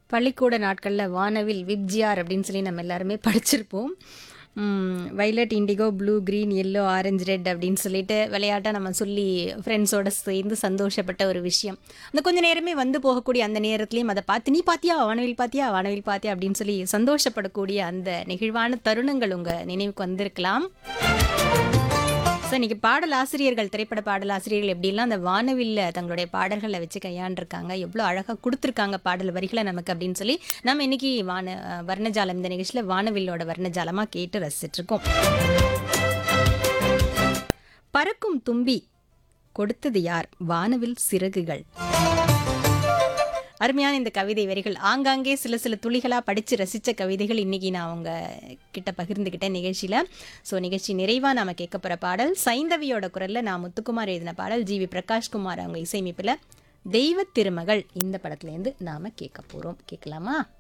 பள்ளிக்கூட நாட்களில் வானவில் விப்ஜிஆர் அப்படின்னு சொல்லி நம்ம எல்லாருமே படிச்சிருப்போம் violet indigo blue green yellow orange red அப்படின்னு சொல்லிட்டு விளையாட்டாக நம்ம சொல்லி ஃப்ரெண்ட்ஸோட சேர்ந்து சந்தோஷப்பட்ட ஒரு விஷயம் அந்த கொஞ்ச நேரமே வந்து போகக்கூடிய அந்த நேரத்துலையும் அதை பார்த்து நீ பாத்தியா வானவில் பாத்தியா வானவில் பாத்தியா அப்படின்னு சொல்லி சந்தோஷப்படக்கூடிய அந்த நெகிழ்வான தருணங்கள் உங்கள் நினைவுக்கு வந்திருக்கலாம் ஸோ இன்னைக்கு பாடல் ஆசிரியர்கள் திரைப்பட பாடல் ஆசிரியர்கள் எப்படிலாம் அந்த வானவில்ல தங்களுடைய பாடல்களை வச்சு கையாண்டிருக்காங்க எவ்வளோ அழகாக கொடுத்துருக்காங்க பாடல் வரிகளை நமக்கு அப்படின்னு சொல்லி நம்ம இன்னைக்கு வான அஹ், வர்ணஜாலம் இந்த நிகழ்ச்சியில் வானவில்லோட வர்ணஜாலமாக கேட்டு ரசிச்சிட்டு இருக்கோம் பறக்கும் தும்பி கொடுத்தது யார் வானவில் சிறகுகள் அருமையான இந்த கவிதை வரிகள் ஆங்காங்கே சில சில துளிகளாக படித்து ரசித்த கவிதைகள் இன்னைக்கு நான் அவங்க கிட்ட பகிர்ந்துக்கிட்டேன் நிகழ்ச்சியில் ஸோ நிகழ்ச்சி நிறைவாக நாம கேட்க போகிற பாடல் சைந்தவியோட குரலில் நான் முத்துக்குமார் எழுதின பாடல் ஜி வி பிரகாஷ்குமார் அவங்க இசையமைப்பில் தெய்வ திருமகள் இந்த படத்துலேருந்து நாம் கேட்க போகிறோம் கேட்கலாமா